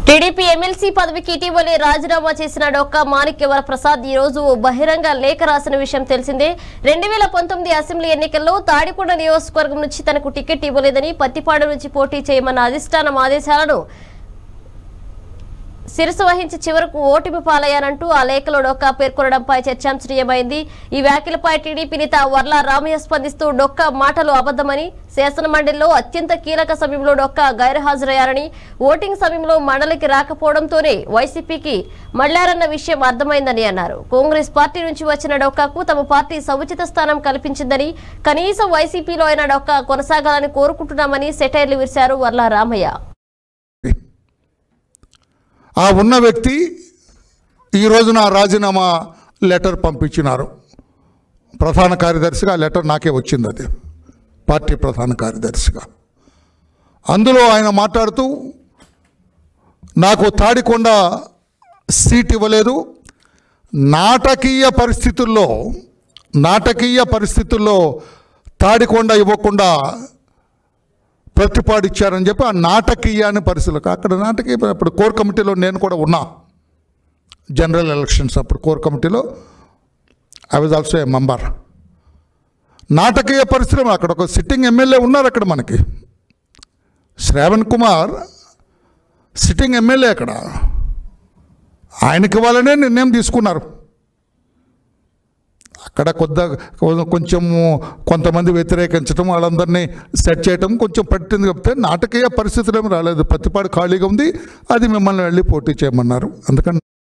TDP MLC పదవికి ఇటీవలే రాజీనామా చేసిన డొక్కా మాణిక్యవర ప్రసాద్ ఈ రోజు ఓ బహిరంగ లేఖ రాసిన విషయం తెలిసిందే రెండు వేల పంతొమ్మిది అసెంబ్లీ ఎన్నికల్లో తాడికొండ నియోజకవర్గం నుంచి తనకు టికెట్ ఇవ్వలేదని పత్తిపాడు నుంచి పోటీ చేయమన్న అధిష్టానం ఆదేశాలను శిరసు వహించి చివరకు ఓటమి పాలయ్యానంటూ ఆ లేఖలో డొక్కా పేర్కొనడంపై చర్చాంశనీయమైంది ఈ వ్యాఖ్యలపై టీడీపీ నేత వర్ల రామయ్య స్పందిస్తూ డొక్కా మాటలు అబద్దమని శాసనమండలిలో అత్యంత కీలక సమయంలో డొక్కా గైర్హాజరయ్యారని ఓటింగ్ సమయంలో మండలికి రాకపోవడంతోనే వైసీపీకి మళ్లారన్న విషయం అర్థమైందని అన్నారు కాంగ్రెస్ పార్టీ నుంచి వచ్చిన డొక్కాకు తమ పార్టీ సముచిత స్థానం కల్పించిందని కనీసం వైసీపీలో అయిన డొక్కా కొనసాగాలని కోరుకుంటున్నామని సెటైర్లు విరిశారు వర్ల రామయ్య ఆ ఉన్న వ్యక్తి ఈ రోజున రాజీనామా లెటర్ పంపించినారు ప్రధాన కార్యదర్శిగా ఆ లెటర్ నాకే వచ్చింది అది పార్టీ ప్రధాన కార్యదర్శిగా అందులో ఆయన మాట్లాడుతూ నాకు తాడికొండ సీట్ ఇవ్వలేదు నాటకీయ పరిస్థితుల్లో నాటకీయ పరిస్థితుల్లో తాడికొండ ఇవ్వకుండా ప్రతిపాడు ఇచ్చారని చెప్పి ఆ నాటకీయ అనే పరిస్థితులకు అక్కడ నాటకీయ అప్పుడు కోర్ కమిటీలో నేను కూడా ఉన్నా జనరల్ ఎలక్షన్స్ అప్పుడు కోర్ కమిటీలో I was also a member నాటకీయ పరిశ్రమ అక్కడ ఒక సిట్టింగ్ ఎమ్మెల్యే ఉన్నారు అక్కడ మనకి శ్రావణ్ కుమార్ సిట్టింగ్ ఎమ్మెల్యే అక్కడ ఆయనకి ఇవ్వాలనే నిర్ణయం తీసుకున్నారు అక్కడ కొద్ద కొంచెము కొంతమంది వ్యతిరేకించడం వాళ్ళందరినీ సెట్ చేయటం కొంచెం పట్టింది చెప్తే నాటకీయ పరిస్థితులు ఏమి రాలేదు పత్తిపాడు ఖాళీగా ఉంది అది మిమ్మల్ని వెళ్ళి పోటీ చేయమన్నారు అందుకని